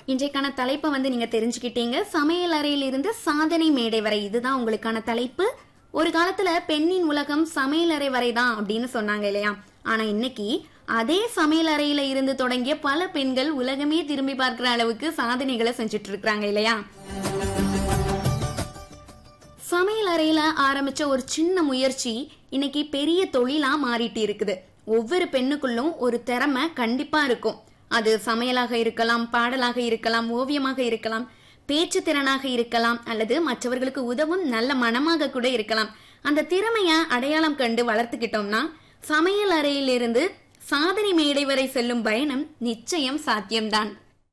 இன்றைக்கான தலைப்பை வந்து நீங்க தெரிஞ்சுக்கிட்டீங்க சமையல் அறையில் இருந்து சாதனை மேடை வரை இதுதான் உங்களுக்கான தலைப்பு ஒரு காலத்துல பெண்ணின் உலகம் சமையல் அறை வரை தான் அப்படின்னு சொன்னாங்க இல்லையா ஆனா இன்னைக்கு அதே சமையல் அறையில இருந்து தொடங்கிய பல பெண்கள் உலகமே திரும்பி பார்க்கிற அளவுக்கு சாதனைகளை செஞ்சுட்டு இருக்காங்க இல்லையா சமையல் அறையில ஆரம்பிச்ச ஒரு சின்ன முயற்சி இன்னைக்கு பெரிய தொழிலா மாறிட்டு இருக்குது ஒவ்வொரு பெண்ணுக்குள்ளும் ஒரு திறமை கண்டிப்பா இருக்கும் அது சமையலாக இருக்கலாம் பாடலாக இருக்கலாம் ஓவியமாக இருக்கலாம் பேச்சு திறனாக இருக்கலாம் அல்லது மற்றவர்களுக்கு உதவும் நல்ல மனமாக கூட இருக்கலாம் அந்த திறமைய அடையாளம் கண்டு வளர்த்துக்கிட்டோம்னா சமையல் அறையிலிருந்து சாதனை மேடை வரை செல்லும் பயணம் நிச்சயம் சாத்தியம்தான்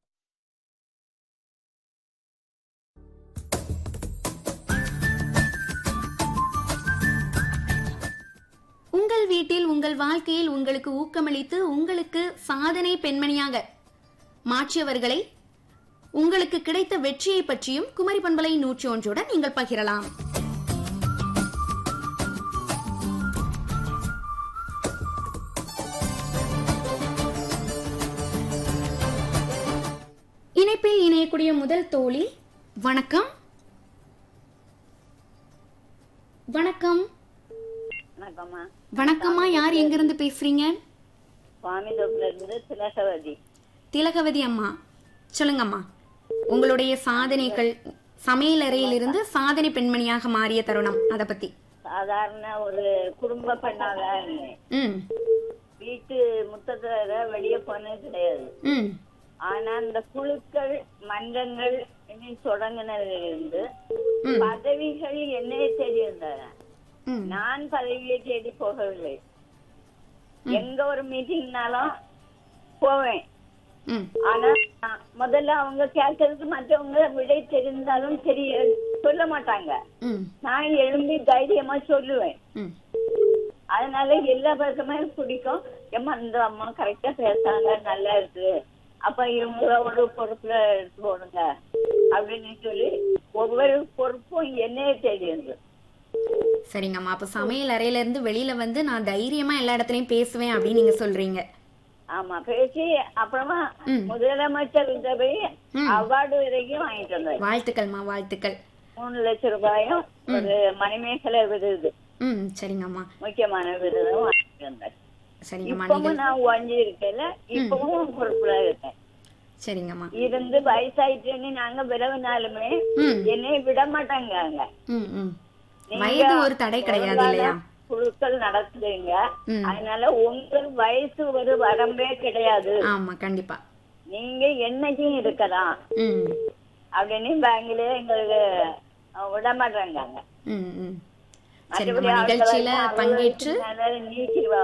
உங்கள் வீட்டில் உங்கள் வாழ்க்கையில் உங்களுக்கு ஊக்கமளித்து உங்களுக்கு சாதனை பெண்மணியாக மாற்றியவர்களை உங்களுக்கு கிடைத்த வெற்றியை பற்றியும் குமரி பண்பலை நூற்றி ஒன்றுடன் நீங்கள் பகிரலாம் இணைப்பில் இணையக்கூடிய முதல் தோழி வணக்கம் வணக்கம் வணக்கம்மா வணக்கம்மா யார் எங்கிருந்து பேசுறீங்க சுவாமிதோப்புல இருந்து திலகவதி திலகவதி அம்மா சொல்லுங்கம்மா உங்களுடைய சாதனைகள் சமையல் அறையிலிருந்து சாதனை பெண்மணியாக மாறிய தருணம் அத பத்தி சாதாரண ஒரு குடும்ப பெண்ணாக இருந்தேன் ம் வீட்டு முத்தத்துல வெளியே போனது கிடையாது ம் ஆனா இந்த குழுக்கள் மன்றங்கள் இன்னும் தொடங்கினதுல இருந்து ம். பதவிகள் என்னைய தேடி வந்தன ம் நான் பதவியை தேடி போகவில்லை எங்க ஒரு மீட்டிங்னாலும் போவேன் ம் ஆனா நான் முதல்ல அவங்க கேட்கறதுக்கு மற்றவங்க விடை தெரிந்தாலும் தெரிய சொல்ல மாட்டாங்க ம் நான் எழும்பி தைரியமா சொல்லுவேன் ம் அதனால எல்லா பக்கமே பிடிக்கும் ஏமா இந்த அம்மா கரெக்டா பேசுறாங்க நல்லா இருக்கு அப்ப இவங்கள ஒரு பொறுப்புல எடுத்து போடுங்க அப்படின்னு சொல்லி ஒவ்வொரு பொறுப்பும் என்னைய தேடி இருந்து சரிங்கம்மா அப்ப சமையல் அறையில இருந்து வெளியில வந்து நான் தைரியமா எல்லா இடத்துலயும் பேசுவேன் அப்படின்னு நீங்க சொல்றீங்க ஆமா பேசி அப்புறமா ம். முதலமைச்சர் கிட்ட போய் ம். அவார்டு வரைக்கும் வாங்கிட்டு வந்தேன் வாழ்த்துக்கள்மா வாழ்த்துக்கள் மூணு லட்சம் ரூபாயும் ஒரு மணிமேகலை விருது ம் சரிங்கம்மா முக்கியமான விருதும் வாங்கிட்டு வந்தேன் சரிங்கம்மா இப்பவும் நீங்கள் நான் ஒஞ்சி இருக்கல இப்பவும் பொறுப்புல இருக்கேன் சரிங்கம்மா இருந்து வயசாயிட்டுன்னு நாங்க விரவினாலுமே ம் என்னை விட மாட்டாங்க அங்க ம் ம் நீங்க வயது ஒரு தடை கிடையாது இல்லையா குழுக்கள் நடத்துறீங்க ம் அதனால உங்க வயசு ஒரு வரம்பே கிடையாது ஆமா கண்டிப்பா நீங்க என்னைக்கும் இருக்கலாம் ம் அப்படின்னு பேங்க்ல எங்களுக்கு அஹ், விட மாட்டாங்க அங்க ம் ம் மற்றபடி சரிங்கம்மா ஆட்கள் நிகழ்ச்சியில வந்து அறுபது பங்கேற்று வயசுக்கு மேல நீக்கிடுவா